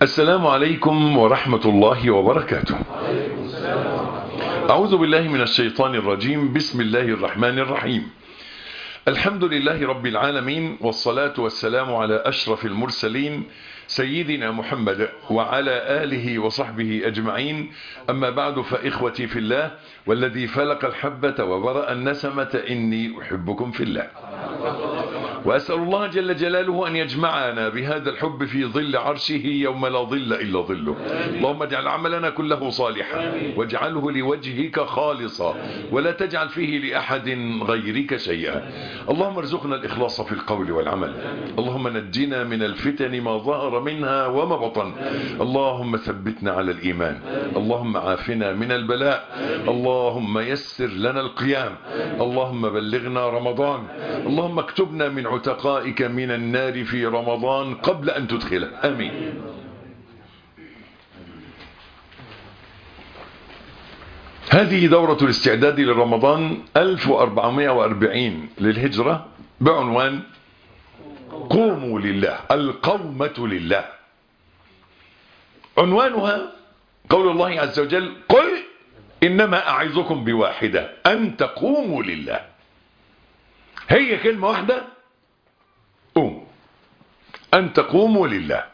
السلام عليكم ورحمة الله وبركاته أعوذ بالله من الشيطان الرجيم بسم الله الرحمن الرحيم الحمد لله رب العالمين والصلاة والسلام على أشرف المرسلين سيدنا محمد وعلى آله وصحبه أجمعين أما بعد فإخوتي في الله والذي فلق الحبة وبرأ النسمة إني أحبكم في الله وأسأل الله جل جلاله أن يجمعنا بهذا الحب في ظل عرشه يوم لا ظل إلا ظله اللهم اجعل عملنا كله صالحا واجعله لوجهك خالصا ولا تجعل فيه لأحد غيرك شيئا اللهم ارزقنا الإخلاص في القول والعمل اللهم نجنا من الفتن ما ظهر منها وما بطن اللهم ثبتنا على الإيمان اللهم عافنا من البلاء اللهم يسر لنا القيام اللهم بلغنا رمضان اللهم اكتبنا من عتقائك من النار في رمضان قبل أن تدخله أمين هذه دورة الاستعداد لرمضان 1440 للهجرة بعنوان قوموا لله القومة لله عنوانها قول الله عز وجل قل إنما أعظكم بواحدة أن تقوموا لله هي كلمة واحدة قوم أن تقوموا لله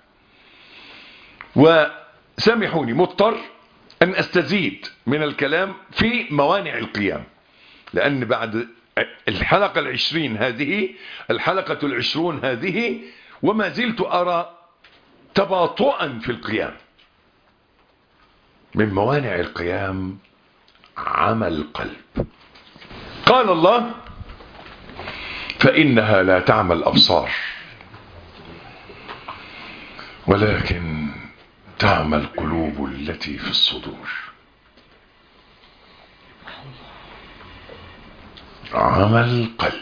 وسامحوني مضطر أن أستزيد من الكلام في موانع القيام لأن بعد الحلقة العشرين هذه الحلقة العشرون هذه وما زلت أرى تباطؤا في القيام من موانع القيام عمى القلب قال الله فإنها لا تعمى الأبصار ولكن تعمى القلوب التي في الصدور عمى القلب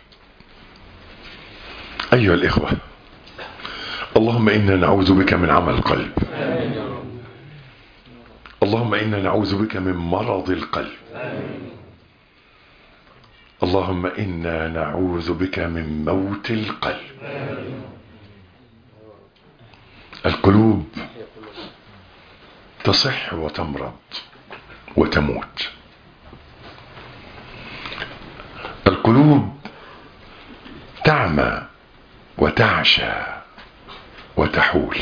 أيها الإخوة اللهم إنا نعوذ بك من عمى القلب اللهم إنا نعوذ بك من مرض القلب اللهم إنا نعوذ بك من موت القلب القلوب تصح وتمرض وتموت القلوب تعمى وتعشى وتحول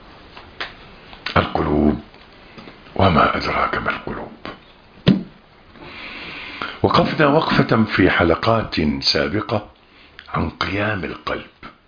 القلوب وما أدراك ما القلوب وقفنا وقفة في حلقات سابقة عن قيام القلب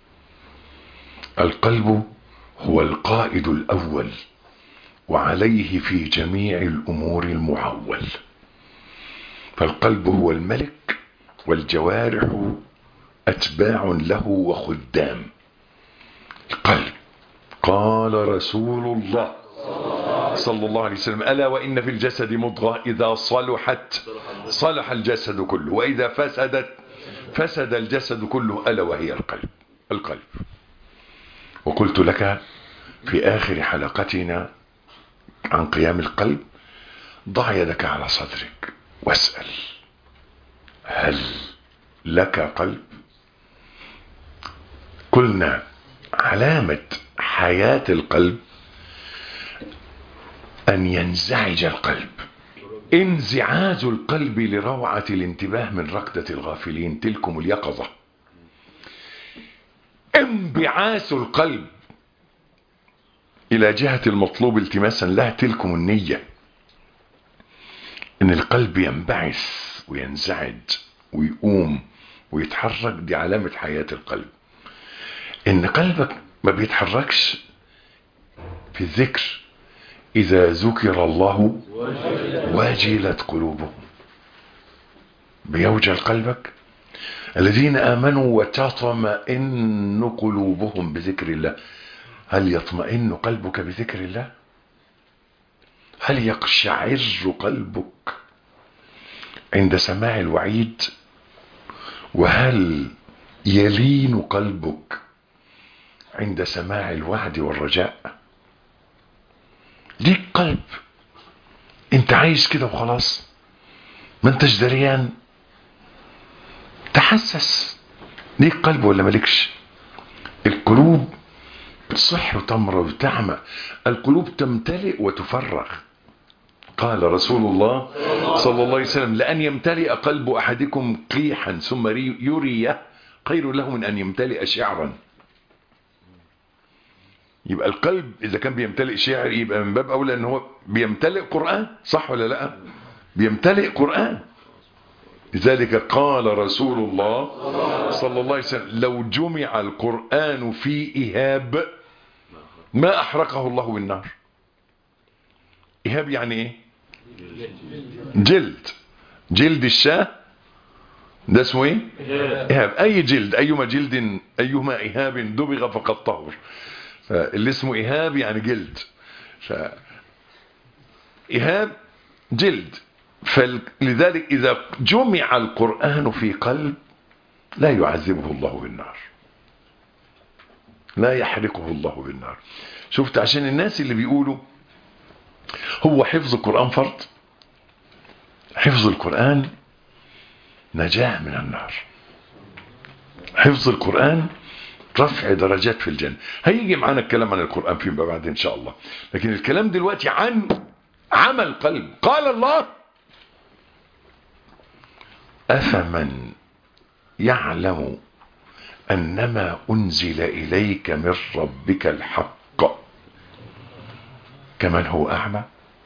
القلب هو القائد الأول وعليه في جميع الأمور المعول فالقلب هو الملك والجوارح أتباع له وخدام القلب قال رسول الله صلى الله عليه وسلم ألا وإن في الجسد مضغة إذا صلحت صلح الجسد كله وإذا فسدت فسد الجسد كله ألا وهي القلب القلب وقلت لك في آخر حلقتنا عن قيام القلب ضع يدك على صدرك واسأل هل لك قلب قلنا علامة حياة القلب أن ينزعج القلب انزعاج القلب لروعة الانتباه من ركضة الغافلين تلكم اليقظة انبعاث القلب إلى جهة المطلوب التماسا لها تلكم النية إن القلب ينبعث وينزعج ويقوم ويتحرك دي علامة حياة القلب إن قلبك ما بيتحركش في الذكر إذا ذكر الله وجلت قلوبهم بيوجل قلبك الذين آمنوا وتطمئن قلوبهم بذكر الله هل يطمئن قلبك بذكر الله هل يقشعر قلبك عند سماع الوعيد وهل يلين قلبك عند سماع الوعد والرجاء ليك قلب انت عايش كده وخلاص ما انتش دريان تحسس ليك قلب ولا مالكش القلوب تصح وتمرض وتعمى القلوب تمتلئ وتفرغ قال رسول الله صلى الله عليه وسلم لأن يمتلئ قلب أحدكم قيحا ثم يريه خير له من أن يمتلئ شعرا يبقى القلب إذا كان بيمتلئ شعر يبقى من باب أولى أن هو بيمتلئ قرآن صح ولا لا بيمتلئ قرآن لذلك قال رسول الله صلى الله عليه وسلم لو جمع القرآن في إهاب ما أحرقه الله بالنار إهاب يعني إيه جلد جلد الشاه ده اسمه ايه إهاب أي جلد أيما جلد أيما إهاب دبغ فقد طهر اللي اسمه إهاب يعني جلد ف... إهاب جلد فلذلك إذا جمع القرآن في قلب لا يعذبه الله بالنار لا يحرقه الله بالنار شفت عشان الناس اللي بيقولوا هو حفظ القرآن فرض حفظ القرآن نجاة من النار حفظ القرآن رفع درجات في الجنة هيجي معانا الكلام عن القرآن فيما بعد إن شاء الله لكن الكلام دلوقتي عن عمل قلب قال الله أفمن يعلم أنما أنزل إليك من ربك الحق كمن هو أعمى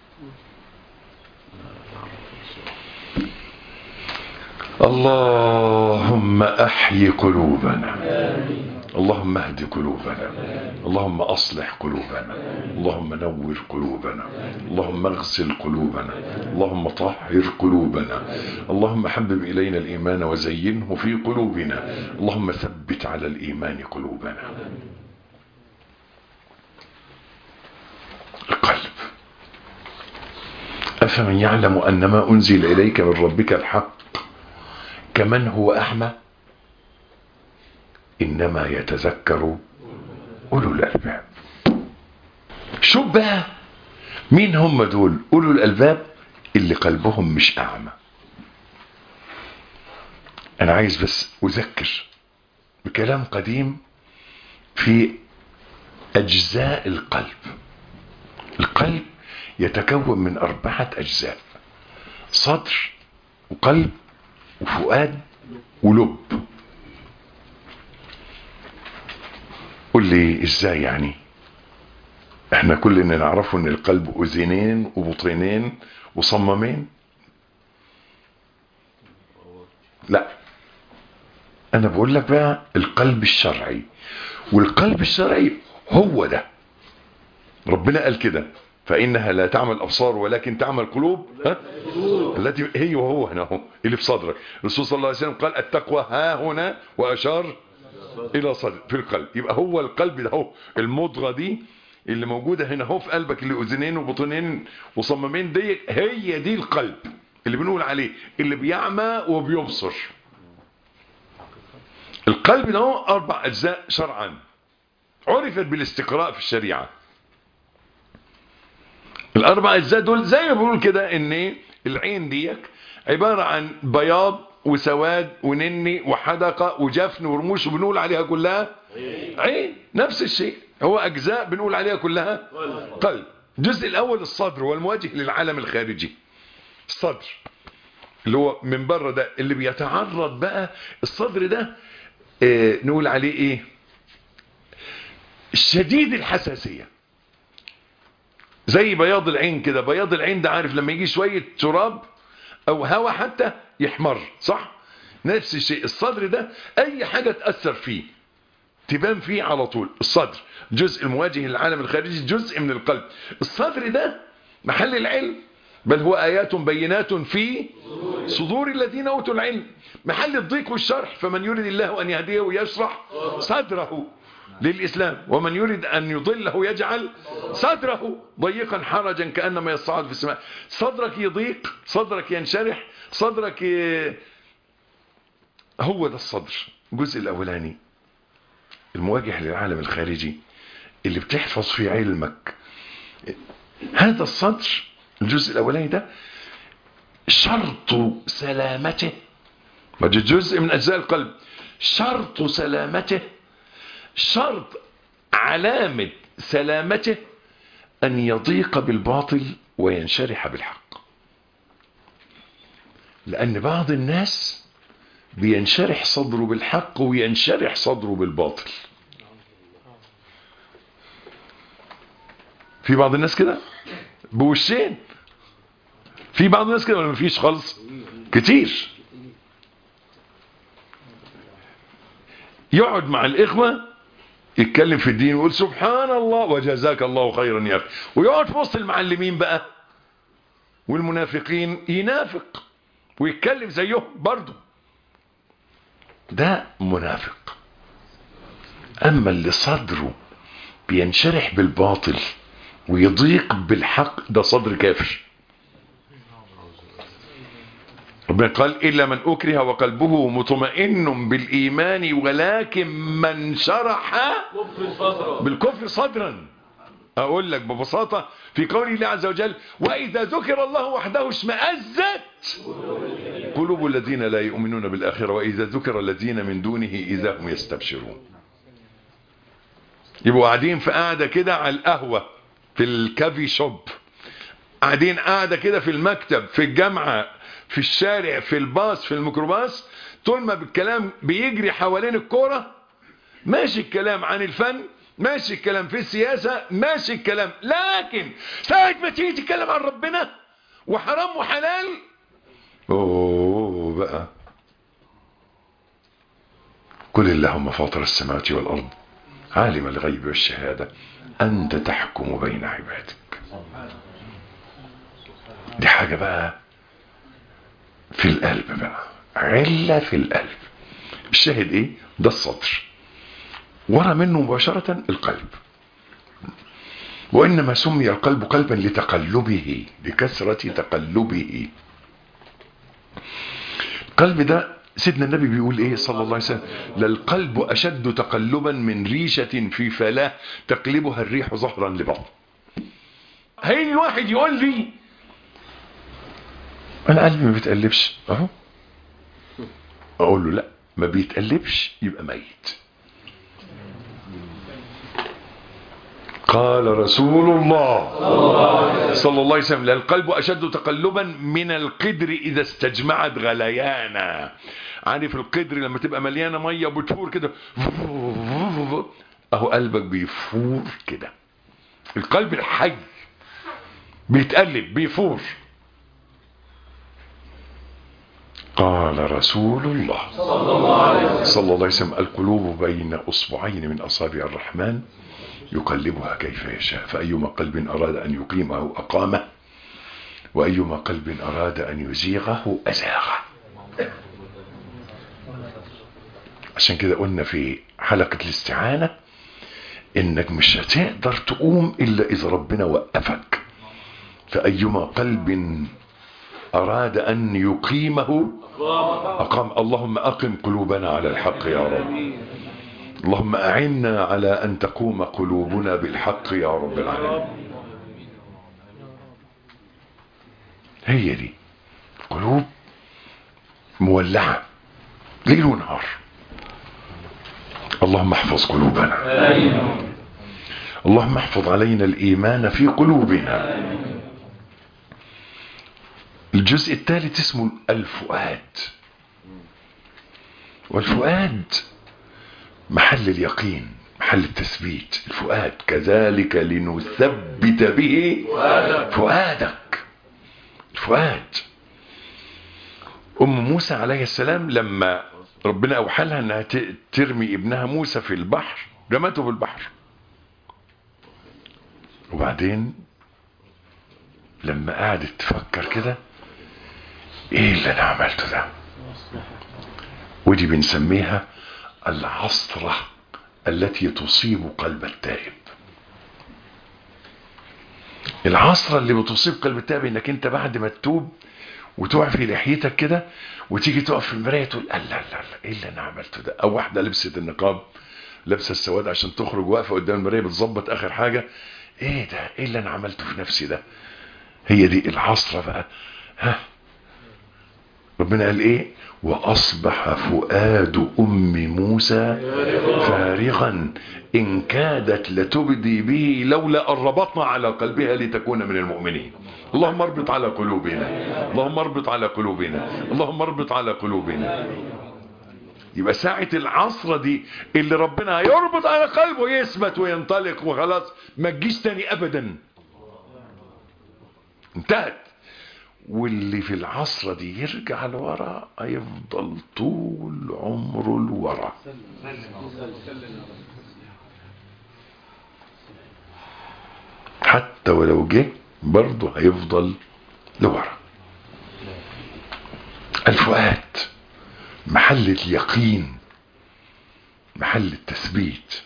اللهم أحيي قلوبنا اللهم اهد قلوبنا اللهم أصلح قلوبنا اللهم نور قلوبنا اللهم اغسل قلوبنا اللهم طهر قلوبنا اللهم حبب إلينا الإيمان وزينه في قلوبنا اللهم ثبت على الإيمان قلوبنا القلب أفمن يعلم أن ما أنزل إليك من ربك الحق كمن هو أعمى إنما يتذكر أولو الألباب شوف بقى مين هم دول أولو الألباب اللي قلبهم مش أعمى أنا عايز بس أذكر بكلام قديم في أجزاء القلب القلب يتكون من أربعة أجزاء صدر وقلب وفؤاد ولب قل لي ازاي يعني احنا كلنا نعرفه ان القلب اذنين وبطينين وصمامين لا انا بقول لك بقى القلب الشرعي والقلب الشرعي هو ده ربنا قال كده فإنها لا تعمل أبصار ولكن تعمل قلوب ها؟ التي هي وهو هنا هو اللي في صدرك الرسول صلى الله عليه وسلم قال التقوى ها هنا وأشار إلى صدر في القلب يبقى هو القلب ده هو المضغة دي اللي موجودة هنا هو في قلبك اللي أذنين وبطنين وصمامين دي هي دي القلب اللي بنقول عليه اللي بيعمى وبيبصر القلب ده هو أربع أجزاء شرعا عرفت بالاستقراء في الشريعة الاربع اجزاء دول زي ما بيقول كده ان العين ديك عبارة عن بياض وسواد ونني وحدقة وجفن ورموش وبنقول عليها كلها عين نفس الشيء هو اجزاء بنقول عليها كلها قلب الجزء الاول الصدر والمواجه للعالم الخارجي الصدر اللي هو من بره ده اللي بيتعرض بقى الصدر ده اه نقول عليه ايه شديد الحساسيه زي بياض العين كده بياض العين ده عارف لما يجي شوية تراب او هوا حتى يحمر صح نفس الشيء الصدر ده اي حاجة تأثر فيه تبان فيه على طول الصدر جزء المواجه للعالم الخارجي جزء من القلب الصدر ده محل العلم بل هو آيات بينات في صدور الذين أوتوا العلم محل الضيق والشرح فمن يريد الله أن يهديه يشرح صدره للإسلام ومن يريد أن يضله يجعل صدره ضيقا حرجا كأنما يصعد في السماء صدرك يضيق صدرك ينشرح صدرك ي... هو ده الصدر الجزء الأولاني المواجه للعالم الخارجي اللي بتحفظ فيه علمك هذا الصدر الجزء الأولاني ده شرط سلامته ما جزء من أجزاء القلب شرط سلامته شرط علامة سلامته أن يضيق بالباطل وينشرح بالحق لأن بعض الناس بينشرح صدره بالحق وينشرح صدره بالباطل في بعض الناس كده بوشين في بعض الناس كده ولا مفيش خالص كتير يقعد مع الإخوة يتكلم في الدين ويقول سبحان الله وجزاك الله خيرا يا أخي ويقعد في وسط المعلمين بقى والمنافقين ينافق ويتكلم زيهم برضه ده منافق أما اللي صدره بينشرح بالباطل ويضيق بالحق ده صدر كافر ربنا قال إلا من أكره وقلبه مطمئن بالإيمان ولكن من شرح بالكفر صدرا أقول لك ببساطة في قول الله عز وجل وإذا ذكر الله وحده اشمأزت قلوب الذين لا يؤمنون بالآخرة وإذا ذكر الذين من دونه إذا هم يستبشرون يبقوا قاعدين في قاعدة كده على القهوة في الكافي شوب قاعدين قاعدة كده في المكتب في الجامعة في الشارع في الباص في الميكروباص طول ما بالكلام بيجري حوالين الكورة ماشي الكلام عن الفن ماشي الكلام في السياسة ماشي الكلام لكن ساعة ما تيجي تتكلم عن ربنا وحرام وحلال اوه بقى قل اللهم فاطر السماوات والأرض عالم الغيب والشهادة أنت تحكم بين عبادك دي حاجة بقى في القلب بقى علة في القلب الشاهد ايه ده السطر ورا منه مباشرة القلب وإنما سمي القلب قلبا لتقلبه لكثرة تقلبه القلب ده سيدنا النبي بيقول ايه صلى الله عليه وسلم للقلب أشد تقلبا من ريشة في فلاة تقلبها الريح ظهرا لبطن هيجي واحد يقول لي انا قلبي ما بيتقلبش اهو اقول له لا ما بيتقلبش يبقى ميت قال رسول الله صلى الله عليه وسلم القلب أشد تقلبا من القدر إذا استجمعت غليانا عارف القدر لما تبقى مليانة مية بتفور كده أهو قلبك بيفور كده القلب الحي بيتقلب بيفور قال رسول الله صلى الله عليه وسلم القلوب بين أصبعين من أصابع الرحمن يقلبها كيف يشاء فأيما قلب أراد أن يقيمه أقامه وأيما قلب أراد أن يزيغه أزاغه عشان كده قلنا في حلقة الاستعانة إنك مش هتقدر تقوم إلا إذا ربنا وقفك فأيما قلب أراد أن يقيمه أقام اللهم أقم قلوبنا على الحق يا رب اللهم أعنا على أن تقوم قلوبنا بالحق يا رب العالمين هي دي قلوب مولعة ليل ونهار اللهم احفظ قلوبنا اللهم احفظ علينا الإيمان في قلوبنا الجزء الثالث اسمه الفؤاد والفؤاد محل اليقين محل التثبيت الفؤاد كذلك لنثبت به فؤادك الفؤاد ام موسى عليه السلام لما ربنا اوحى لها انها ترمي ابنها موسى في البحر رمته في البحر وبعدين لما قعدت تفكر كده ايه اللي انا عملته ده ودي بنسميها العصرة التي تصيب قلب التائب العصرة اللي بتصيب قلب التائب انك انت بعد ما تتوب وتقع في لحيتك كده وتيجي تقف في المراية تقول لا لا لا ايه اللي انا عملته ده او واحدة لبست النقاب لابسه السواد عشان تخرج واقفة قدام المراية بتظبط اخر حاجة ايه ده ايه اللي انا عملته في نفسي ده هي دي العصرة بقى ها ربنا قال ايه واصبح فؤاد ام موسى فارغا ان كادت لتبدي به لولا ان ربطنا على قلبها لتكون من المؤمنين اللهم اربط على قلوبنا اللهم اربط على قلوبنا اللهم اربط على قلوبنا يبقى ساعة العصرة دي اللي ربنا هيربط على قلبه يثبت وينطلق وخلاص ما تجيش تاني ابدا انتهت واللي في العصرة دي يرجع لورا هيفضل طول عمره لورا حتى ولو جه برضه هيفضل لورا الفؤاد محل اليقين محل التثبيت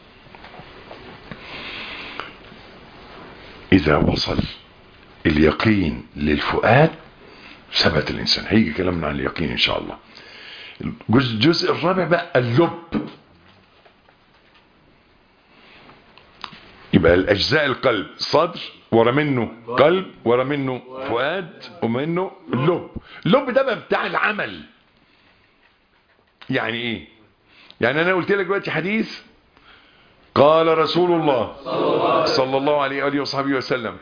إذا وصل اليقين للفؤاد ثبت الإنسان هيجي كلامنا عن اليقين إن شاء الله الجزء, الجزء الرابع بقى اللب يبقى الأجزاء القلب صدر ورا منه قلب ورا منه فؤاد ومنه اللب اللب ده بقى بتاع العمل يعني ايه يعني انا قلت لك دلوقتي حديث قال رسول الله صلى الله عليه وآله وصحبه وسلم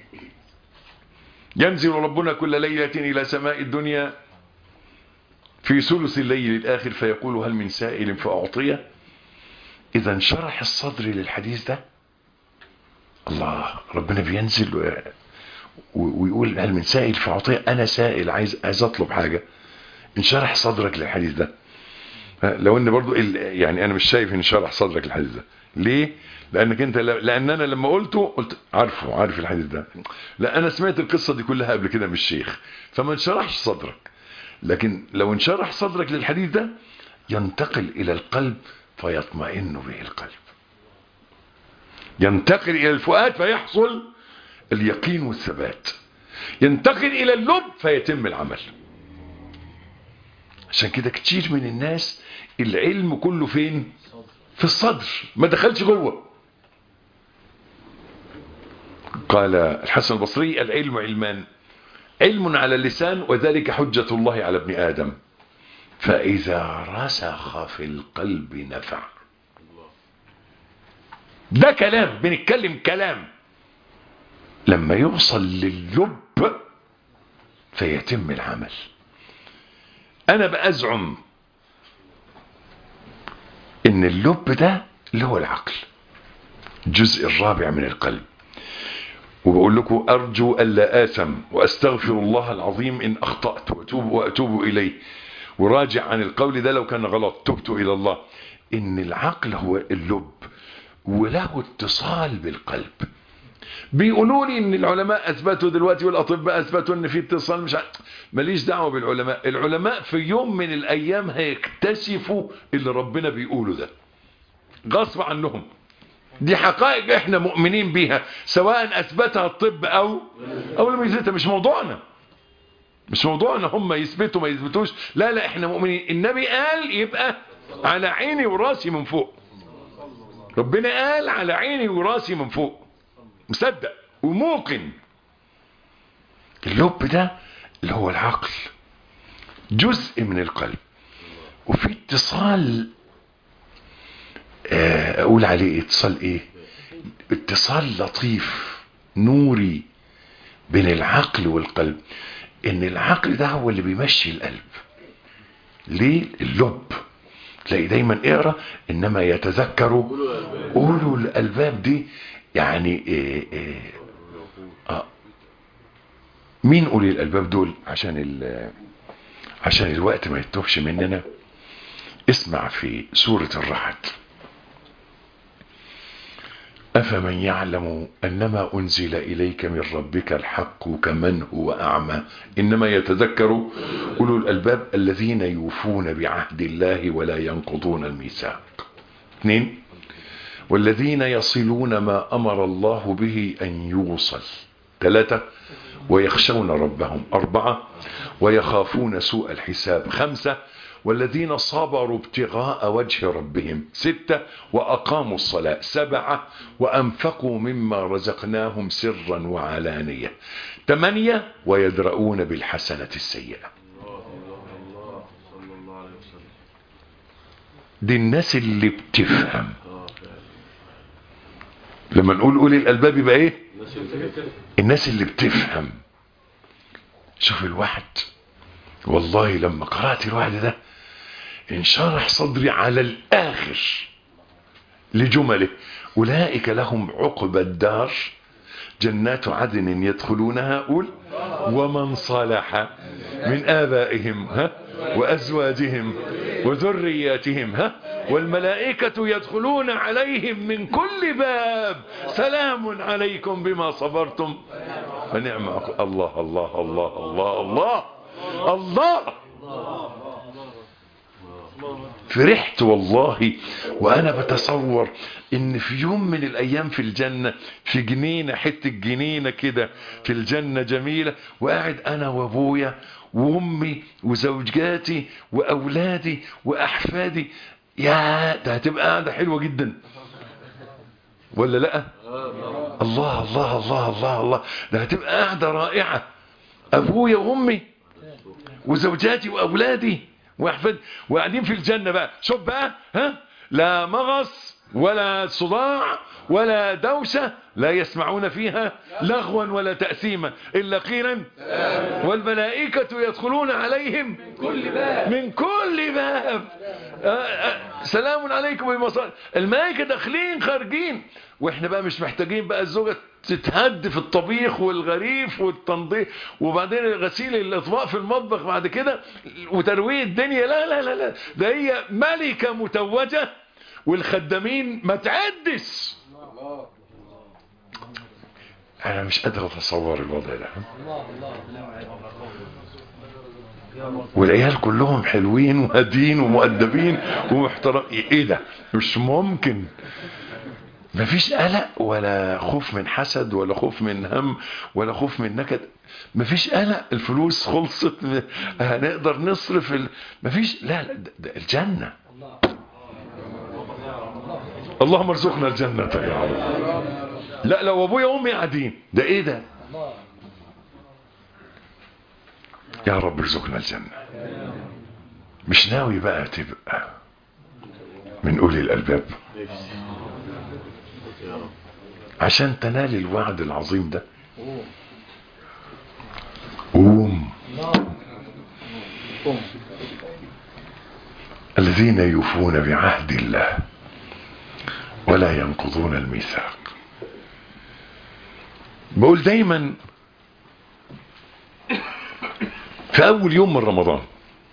ينزل ربنا كل ليلة إلى سماء الدنيا في ثلث الليل الآخر فيقول هل من سائل فأعطيه إذا انشرح الصدر للحديث ده الله ربنا بينزل ويقول هل من سائل فأعطيه أنا سائل عايز, عايز أطلب حاجة انشرح صدرك للحديث ده لو ان برضو يعني انا مش شايف ان شرح صدرك الحديث ده ليه لانك انت لان انا لما قلته قلت عارفه عارف الحديث ده لا انا سمعت القصة دي كلها قبل كده من الشيخ فما انشرحش صدرك لكن لو انشرح صدرك للحديث ده ينتقل الى القلب فيطمئن به القلب ينتقل الى الفؤاد فيحصل اليقين والثبات ينتقل الى اللب فيتم العمل عشان كده كتير من الناس العلم كله فين في الصدر ما دخلش جوه قال الحسن البصري العلم علمان علم على اللسان وذلك حجة الله على ابن آدم فإذا رسخ في القلب نفع ده كلام بنتكلم كلام لما يوصل للب فيتم العمل انا بأزعم ان اللب ده اللي هو العقل الجزء الرابع من القلب وبقول لكم ارجو الا اثم واستغفر الله العظيم ان اخطأت واتوب واتوب اليه وراجع عن القول ده لو كان غلط تبت الى الله ان العقل هو اللب وله اتصال بالقلب بيقولوا لي ان العلماء اثبتوا دلوقتي والاطباء اثبتوا ان في اتصال مش ع... ماليش دعوه بالعلماء العلماء في يوم من الايام هيكتشفوا اللي ربنا بيقوله ده غصب عنهم دي حقائق احنا مؤمنين بيها سواء اثبتها الطب او او لم يثبتها مش موضوعنا مش موضوعنا هم يثبتوا ما يثبتوش لا لا احنا مؤمنين النبي قال يبقى على عيني وراسي من فوق ربنا قال على عيني وراسي من فوق مصدق وموقن اللب ده اللي هو العقل جزء من القلب وفي اتصال اقول عليه اتصال ايه اتصال لطيف نوري بين العقل والقلب ان العقل ده هو اللي بيمشي القلب ليه اللب تلاقي دايما اقرا انما يتذكروا اولو الالباب دي يعني إيه إيه آه مين اولي الالباب دول عشان عشان الوقت ما يتوهش مننا اسمع في سورة الرعد أفمن يعلم أنما أنزل إليك من ربك الحق كمن هو أعمى إنما يتذكر أولو الألباب الذين يوفون بعهد الله ولا ينقضون الميثاق اثنين والذين يصلون ما أمر الله به أن يوصل ثلاثة ويخشون ربهم أربعة ويخافون سوء الحساب خمسة والذين صبروا ابتغاء وجه ربهم ستة وأقاموا الصلاة سبعة وأنفقوا مما رزقناهم سرا وعلانية ثمانية ويدرؤون بالحسنة السيئة دي الناس اللي بتفهم لما نقول أولي الألباب يبقى إيه الناس اللي بتفهم شوف الواحد والله لما قرأت الوعد ده انشرح صدري على الآخر لجمله أولئك لهم عقب الدار جنات عدن يدخلونها قول ومن صلح من آبائهم ها وأزواجهم وذرياتهم ها والملائكة يدخلون عليهم من كل باب سلام عليكم بما صبرتم فنعم عقب- الله الله الله الله الله الله فرحت والله وانا بتصور ان في يوم من الايام في الجنة في جنينة حتة جنينة كده في الجنة جميلة وقاعد انا وابويا وامي وزوجاتي واولادي واحفادي يا ده هتبقى قاعدة حلوة جدا ولا لا الله الله الله الله الله ده هتبقى قاعدة رائعة ابويا وامي وزوجاتي واولادي واحفاد وقاعدين في الجنه بقى شوف بقى ها لا مغص ولا صداع ولا دوشه لا يسمعون فيها لغوا ولا تاثيما الا قيلا والملائكه يدخلون عليهم من كل باب من كل باب آه، آه، سلام عليكم بما صبرتم. الملائكه داخلين خارجين واحنا بقى مش محتاجين بقى الزوجه تتهد في الطبيخ والغريف والتنظيف وبعدين غسيل الاطباق في المطبخ بعد كده وترويق الدنيا لا لا لا لا ده هي ملكه متوجه والخدامين ما تعدش انا مش قادر اتصور الوضع ده والعيال كلهم حلوين وهادين ومؤدبين ومحترم ايه ده مش ممكن مفيش قلق ولا خوف من حسد ولا خوف من هم ولا خوف من نكد مفيش قلق الفلوس خلصت م- هنقدر نصرف ال... مفيش لا لا ده, ده الجنة اللهم ارزقنا الجنة يا رب لا لو ابويا وامي قاعدين ده ايه ده يا رب ارزقنا الجنة مش ناوي بقى تبقى من اولي الالباب عشان تنال الوعد العظيم ده قوم الذين يوفون بعهد الله ولا ينقضون الميثاق بقول دايما في اول يوم من رمضان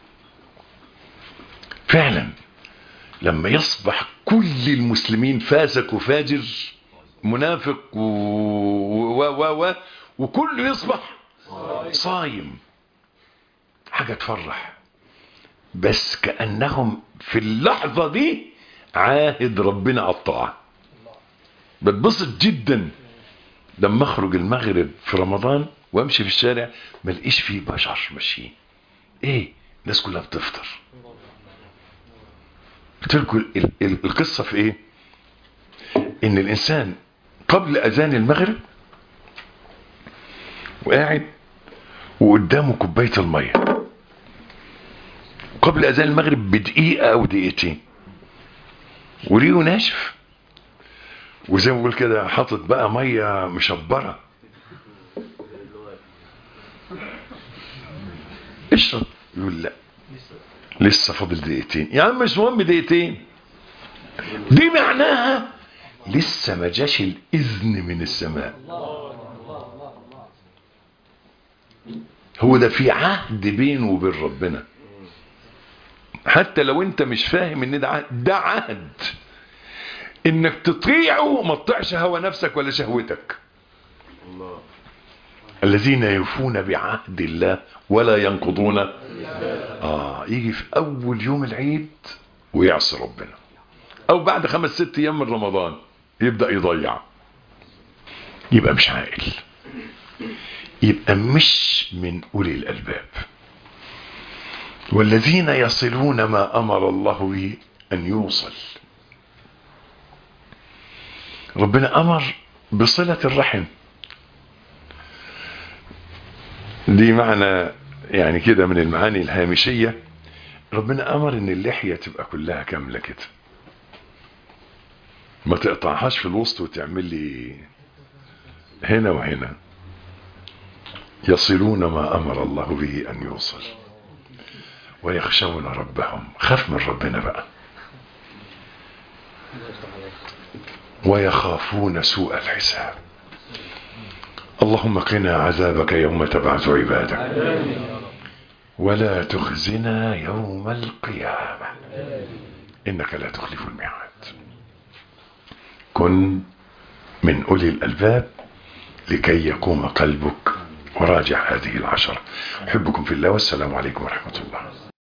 فعلا لما يصبح كل المسلمين فاسق وفاجر منافق و و و و وكله يصبح صايم حاجة تفرح بس كأنهم في اللحظة دي عاهد ربنا على الطاعة بتبسط جدا لما اخرج المغرب في رمضان وامشي في الشارع ما الاقيش فيه بشر ماشيين ايه الناس كلها بتفطر قلت لكم ال- ال- القصة في ايه ان الانسان قبل اذان المغرب وقاعد وقدامه كوبايه الميه قبل اذان المغرب بدقيقه او دقيقتين وريقه ناشف وزي ما بقول كده حاطط بقى ميه مشبره اشرب يقول لا لسه فاضل دقيقتين يا عم مش مهم دقيقتين دي معناها لسه ما جاش الاذن من السماء هو ده في عهد بينه وبين ربنا حتى لو انت مش فاهم ان ده عهد ده عهد انك تطيعه ما تطيعش هوى نفسك ولا شهوتك الذين يوفون بعهد الله ولا ينقضون اه يجي في اول يوم العيد ويعصي ربنا او بعد خمس ست ايام من رمضان يبدأ يضيع يبقى مش عاقل يبقى مش من اولي الالباب والذين يصلون ما امر الله به ان يوصل ربنا امر بصلة الرحم دي معنى يعني كده من المعاني الهامشية ربنا امر ان اللحية تبقى كلها كاملة كده ما تقطعهاش في الوسط وتعمل لي هنا وهنا يصلون ما امر الله به ان يوصل ويخشون ربهم خاف من ربنا بقى ويخافون سوء الحساب اللهم قنا عذابك يوم تبعث عبادك ولا تخزنا يوم القيامة إنك لا تخلف الميعاد كن من أولي الألباب لكي يقوم قلبك وراجع هذه العشرة أحبكم في الله والسلام عليكم ورحمة الله